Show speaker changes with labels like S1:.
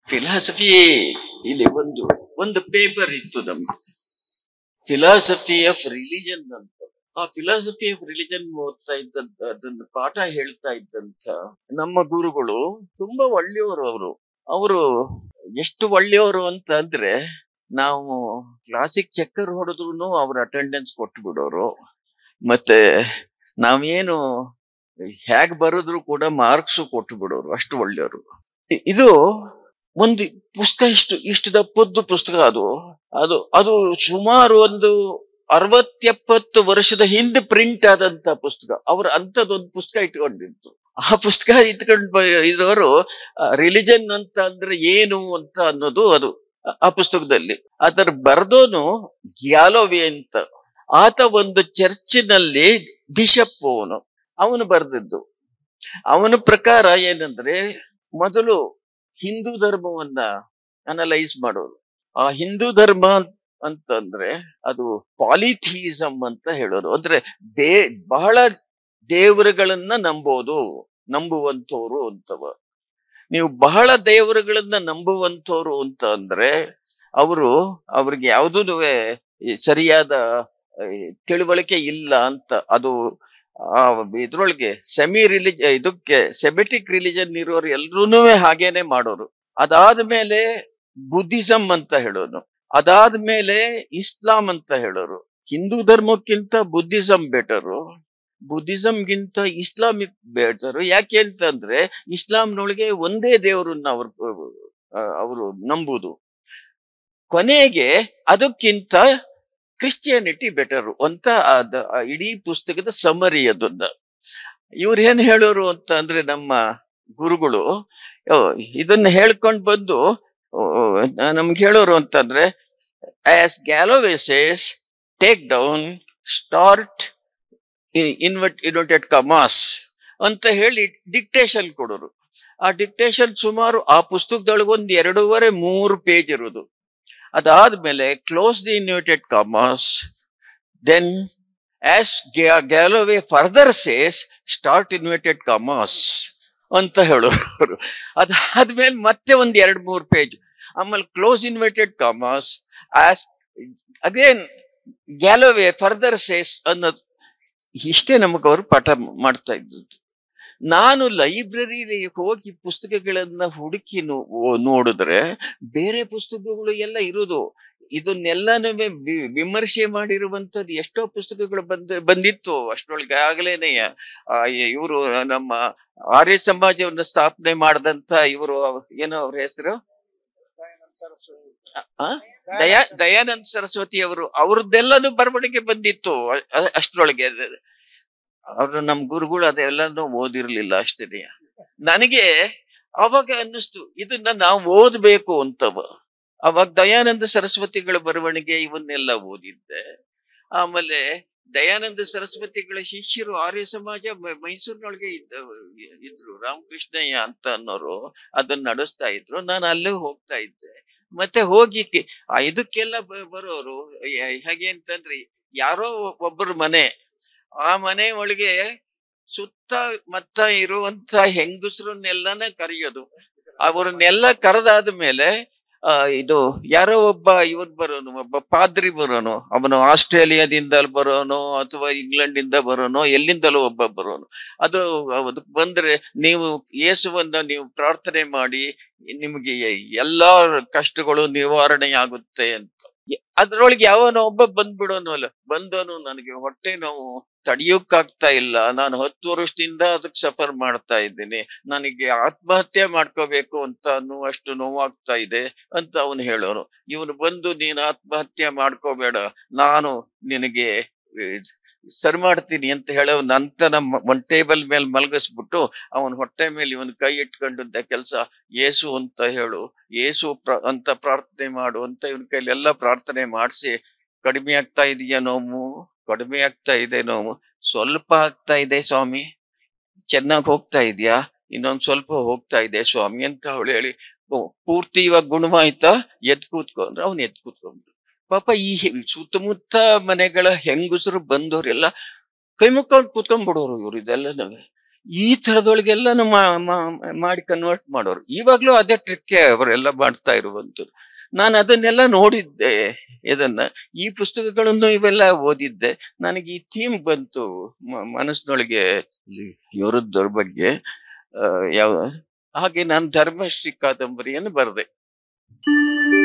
S1: Philosophy ಇಲ್ಲಿ ಒಂದು ಒಂದು ಪೇಪರ್ ಇತ್ತು ನಮ್ಗೆ ಫಿಲಾಸಫಿ ಆಫ್ ರಿಲಿಜನ್ ಅಂತ ಆ ಫಿಲಾಸಫಿ ಆಫ್ ರಿಲಿಜನ್ ಓದ್ತಾ ಇದ್ದಂತ ಅದನ್ನ ಪಾಠ ಹೇಳ್ತಾ ಇದ್ದಂತ ನಮ್ಮ ಗುರುಗಳು ತುಂಬಾ ಒಳ್ಳೆಯವರು ಅವರು ಅವರು ಎಷ್ಟು ಒಳ್ಳೆಯವರು ಅಂತ ಅಂದ್ರೆ ನಾವು ಕ್ಲಾಸಿಕ್ ಚಕ್ಕರ್ ಹೊಡೆದ್ರು ಅವ್ರ ಅಟೆಂಡೆನ್ಸ್ ಕೊಟ್ಟು ಬಿಡೋರು ಮತ್ತೆ ನಾವೇನು ಹೇಗ್ ಬರೆದ್ರು ಕೂಡ ಮಾರ್ಕ್ಸ್ ಕೊಟ್ಟು ಬಿಡೋರು ಅಷ್ಟು ಒಳ್ಳೆಯವರು ಇ- ಇದು ಒಂದು ಪುಸ್ತಕ ಇಷ್ಟು ಇಷ್ಟು ದಪ್ಪದ್ದು ಪುಸ್ತಕ ಅದು ಅದು ಅದು ಸುಮಾರು ಒಂದು ಅರವತ್ತೆಪ್ಪತ್ತು ವರ್ಷದ ಹಿಂದೆ ಪ್ರಿಂಟ್ ಆದಂತ ಪುಸ್ತಕ ಅವ್ರು ಅಂಥದ್ದೊಂದು ಪುಸ್ತಕ ಇಟ್ಕೊಂಡಿದ್ದು ಆ ಪುಸ್ತಕ ಇಟ್ಕೊಂಡ್ ಬ- ಇರೋರು ರಿಲಿಜನ್ ಅಂತ ಅಂದ್ರೆ ಏನು ಅಂತ ಅನ್ನೋದು ಅದು ಆ- ಆ ಪುಸ್ತಕದಲ್ಲಿ ಅದರ ಬರ್ದೋನು ಗ್ಯಾಲೋವೆ ಅಂತ ಆತ ಒಂದು ಚರ್ಚಿನಲ್ಲಿ ಬಿಷಪ್ ಅವನು ಅವನು ಬರೆದಿದ್ದು ಅವನ ಪ್ರಕಾರ ಏನಂದ್ರೆ ಮೊದಲು ಹಿಂದೂ ಧರ್ಮವನ್ನ ಅನಲೈಸ್ ಮಾಡೋದು ಆ ಹಿಂದೂ ಧರ್ಮ ಅಂತಂದ್ರೆ ಅದು ಪಾಲಿಥಿಯಿಸಮ್ ಅಂತ ಹೇಳೋದು ಅಂದ್ರೆ ದೇ ಬಹಳ ದೇವರುಗಳನ್ನ ನಂಬೋದು ನಂಬುವಂತವ್ರು ಅಂತವ ನೀವು ಬಹಳ ದೇವರುಗಳನ್ನ ನಂಬುವಂತವ್ರು ಅಂತ ಅಂದ್ರೆ ಅವರು ಅವ್ರಿಗೆ ಯಾವುದೂ ಸರಿಯಾದ ಆ, ತಿಳುವಳಿಕೆ ಇಲ್ಲ ಅಂತ ಅದು ಆ ಇದ್ರೊಳಗೆ ಸೆಮಿ ರಿಲಿಜ ಇದಕ್ಕೆ ಸೆಮೆಟಿಕ್ ರಿಲಿಜನ್ ಇರೋರು ಎಲ್ರೂನು ಹಾಗೇನೆ ಮಾಡೋರು ಅದಾದ್ಮೇಲೆ ಬುದ್ಧಿಸಂ ಅಂತ ಹೇಳೋನು ಅದಾದ್ಮೇಲೆ ಇಸ್ಲಾಂ ಅಂತ ಹೇಳೋರು ಹಿಂದೂ ಧರ್ಮಕ್ಕಿಂತ ಬುದ್ಧಿಸಂ ಬೆಟರು ಬುದ್ಧಿಸಂಗಿಂತ ಇಸ್ಲಾಮಿಕ್ ಬೆಟರು ಯಾಕೆ ಅಂತಂದ್ರೆ ಇಸ್ಲಾಂನೊಳಗೆ ಒಂದೇ ದೇವರನ್ನ ಅವರು ಅವರು ನಂಬುದು ಕೊನೆಗೆ ಅದಕ್ಕಿಂತ ಕ್ರಿಶ್ಚಿಯಾನಿಟಿ ಬೆಟರು ಅಂತ ಅದ ಆ ಇಡೀ ಪುಸ್ತಕದ ಸಮರಿ ಅದನ್ನ ಇವ್ರು ಏನ್ ಹೇಳೋರು ಅಂತ ಅಂದ್ರೆ ನಮ್ಮ ಗುರುಗಳು ಓ, ಇದನ್ನ ಹೇಳ್ಕೊಂಡ್ ಬಂದು ಓ, ನಮ್ಗೆ ಹೇಳೋರು ಅಂತಂದ್ರೆ as Galloway says take down start invert inverted commas ಅಂತ ಹೇಳಿ ಡಿಕ್ಟೇಷನ್ ಕೊಡೋರು ಆ ಡಿಕ್ಟೇಷನ್ ಸುಮಾರು ಆ ಪುಸ್ತಕದೊಳಗೆ ಒಂದ್ ಎರಡೂವರೆ ಮೂರು ಪೇಜ್ ಇರೋದು ಅದಾದ್ಮೇಲೆ close the inverted commas then as Galloway further says start inverted commas ಅಂತ ಹೇಳೋರು ಅದಾದ್ಮೇಲೆ ಮತ್ತೆ ಒಂದ್ ಎರಡ್ ಮೂರ್ ಪೇಜ್ ಆಮೇಲೆ close inverted commas as again Galloway further says ಅನ್ನೋದು ಇಷ್ಟೇ ನಮಗೆ ಅವರು ಪಾಠ ಮಾಡ್ತಾ ಇದ್ದದ್ದು ನಾನು ಲೈಬ್ರರಿಲಿ ಹೋಗಿ ಪುಸ್ತಕಗಳನ್ನ ಹುಡುಕಿ ನೋ- ಓ- ನೋಡಿದ್ರೆ ಬೇರೆ ಪುಸ್ತಕಗಳು ಎಲ್ಲ ಇರೋದು ಇದನ್ನೆಲ್ಲನೂ ವಿ- ವಿಮರ್ಶೆ ಮಾಡಿರುವಂತದ್ದು ಎಷ್ಟೋ ಪುಸ್ತಕಗಳು ಬಂದ ಬಂದಿತ್ತು ಅಷ್ಟರೊಳಗೆ ಆಗ್ಲೇನೆ ಇವರು ನಮ್ಮ ಆರ್ಯ ಸಮಾಜವನ್ನು ಸ್ಥಾಪನೆ ಮಾಡಿದಂತ ಇವರು ಏನೋ ಅವ್ರ ಹೆಸರು ಆ? ದಯಾ ದಯಾನಂದ ಸರಸ್ವತಿ ಅವರು ಅವ್ರದ್ದೆಲ್ಲಾನು ಬರವಣಿಗೆ ಬಂದಿತ್ತು ಅ- ಅ- ಅಷ್ಟ್ರೊಳಗೆ ಅವರು ನಮ್ ಗುರುಗಳು ಅದೆಲ್ಲಾನು ಓದಿರ್ಲಿಲ್ಲ ಅಷ್ಟೇ ನನಗೆ ಅವಾಗ ಅನ್ನಿಸ್ತು ಇದನ್ನ ನಾವು ಓದ್ಬೇಕು ಅಂತವ ಅವಾಗ ದಯಾನಂದ ಸರಸ್ವತಿಗಳ ಬರವಣಿಗೆ ಇವನ್ನೆಲ್ಲ ಓದಿದ್ದೆ ಆಮೇಲೆ ದಯಾನಂದ ಸರಸ್ವತಿಗಳ ಶಿಷ್ಯರು ಆರ್ಯ ಸಮಾಜ ಮ- ಮೈಸೂರಿನೊಳಗೆ ಇದ್ದ ಇದ್ರು ರಾಮಕೃಷ್ಣಯ್ಯ ಅಂತ ಅನ್ನೋರು ಅದನ್ನ ನಡೆಸ್ತಾ ಇದ್ರು ನಾನು ಅಲ್ಲೇ ಹೋಗ್ತಾ ಇದ್ದೆ ಮತ್ತೆ ಹೋಗಿ ಕಿ- ಆ ಇದಕ್ಕೆಲ್ಲ ಬ- ಬರೋರು ಯ- ಹೇಗೆ ಅಂತಂದ್ರೆ ಯಾರೋ ಒಬ್ಬರ ಮನೆ ಆ ಮನೆ ಒಳಗೆ ಸುತ್ತ ಮತ್ತ ಇರುವಂತ ಹೆಂಗಸರನ್ನೆಲ್ಲನ ಕರೆಯೋದು ಅವರನ್ನೆಲ್ಲ ಕರೆದಾದ ಮೇಲೆ ಆ ಇದು ಯಾರೋ ಒಬ್ಬ ಇವ್ರು ಬರೋನು ಒಬ್ಬ ಪಾದ್ರಿ ಬರೋನು ಅವನು ಆಸ್ಟ್ರೇಲಿಯಾದಿಂದ ಬರೋನು ಅಥವಾ ಇಂಗ್ಲೆಂಡ್ ಇಂದ ಬರೋನು ಎಲ್ಲಿಂದಲೂ ಒಬ್ಬ ಬರೋನು ಅದು ಅದಕ್ಕೆ ಬಂದ್ರೆ ನೀವು ಯೇಸುವನ್ನ ನೀವು ಪ್ರಾರ್ಥನೆ ಮಾಡಿ ನಿಮಗೆ ಎಲ್ಲಾ ಕಷ್ಟಗಳು ನಿವಾರಣೆ ಆಗುತ್ತೆ ಅಂತ ಯ- ಅದ್ರೊಳಗೆ ಯಾವನೋ ಒಬ್ಬ ಬಂದ್ಬಿಡೋನು ಅಲ್ಲ ಬಂದವನು ನನಗೆ ಹೊಟ್ಟೆ ನೋವು ತಡಿಯೋಕ್ಕಾಗ್ತಾ ಇಲ್ಲ ನಾನು ಹತ್ತು ವರ್ಷದಿಂದ ಅದಕ್ಕೆ ಸಫರ್ ಮಾಡ್ತಾ ಇದ್ದೀನಿ ನನಗೆ ಆತ್ಮಹತ್ಯೆ ಮಾಡ್ಕೋಬೇಕು ಅಂತ ಅನ್ನುವಷ್ಟು ನೋವಾಗ್ತಾ ಇದೆ ಅಂತ ಅವನು ಹೇಳೋನು ಇವನು ಬಂದು ನೀನು ಆತ್ಮಹತ್ಯೆ ಮಾಡ್ಕೋಬೇಡ ನಾನು ನಿನಗೆ ಸರಿ ಮಾಡ್ತೀನಿ ಅಂತ ಹೇಳೋ ನಂತರ ಒಂದ್ ಟೇಬಲ್ ಮೇಲೆ ಮಲಗಿಸ್ಬಿಟ್ಟು ಅವನ ಹೊಟ್ಟೆ ಮೇಲೆ ಇವನ್ ಕೈ ಇಟ್ಕೊಂಡಿದ್ದ ಕೆಲಸ ಏಸು ಅಂತ ಹೇಳು ಏಸು ಪ್ರ- ಅಂತ ಪ್ರಾರ್ಥನೆ ಮಾಡು ಅಂತ ಇವನ್ ಕೈಲಿ ಎಲ್ಲ ಪ್ರಾರ್ಥನೆ ಮಾಡಿಸಿ ಕಡಿಮೆ ಆಗ್ತಾ ಇದೆಯಾ ನೋವು ಕಡಿಮೆ ಆಗ್ತಾ ಇದೆ ನೋವು ಸ್ವಲ್ಪ ಆಗ್ತಾ ಇದೆ ಸ್ವಾಮಿ ಚೆನ್ನಾಗಿ ಹೋಗ್ತಾ ಇದೆಯಾ ಇನ್ನೊಂದ್ ಸ್ವಲ್ಪ ಹೋಗ್ತಾ ಇದೆ ಸ್ವಾಮಿ ಅಂತ ಅವಳು ಹೇಳಿ ಓ, ಪೂರ್ತಿ ಇವಾಗ ಗುಣವಾಯ್ತಾ ಎದ್ ಕೂತ್ಕೊಂಡ್ರೆ ಅವ್ನು ಎದ್ ಕೂತ್ಕೊಂಡ್ರು ಪಾಪ ಈ ಹೆ- ಸುತ್ತಮುತ್ತ ಮನೆಗಳ ಹೆಂಗಸರು ಬಂದವರೆಲ್ಲ ಕೈ ಮುಕ್ಕೊಂಡು ಕೂತ್ಕೊಂಡ್ಬಿಡೋರು ಇವ್ರು ಇದೆಲ್ಲ ಈ ತರದೊಳಗೆಲ್ಲಾನು ಮಾ- ಮಾ- ಮಾಡಿ ಕನ್ವರ್ಟ್ ಮಾಡೋರು ಇವಾಗ್ಲೂ ಅದೇ ಟ್ರಿಕ್ ಅವರೆಲ್ಲ ಮಾಡ್ತಾ ಇರುವಂತದ್ದು ನಾನು ಅದನ್ನೆಲ್ಲ ನೋಡಿದ್ದೆ ಇದನ್ನ ಈ ಪುಸ್ತಕಗಳನ್ನು ಇವೆಲ್ಲ ಓದಿದ್ದೆ ನನಗೆ ಈ ಥೀಮ್ ಬಂತು ಮ- ಮನಸ್ಸಿನೊಳಗೆ ಇವರದ್ದವ್ರ ಬಗ್ಗೆ ಆ, ಯಾವ ಹಾಗೆ ನಾನು ಧರ್ಮಶ್ರೀ ಕಾದಂಬರಿಯನ್ನು ಬರೆದೆ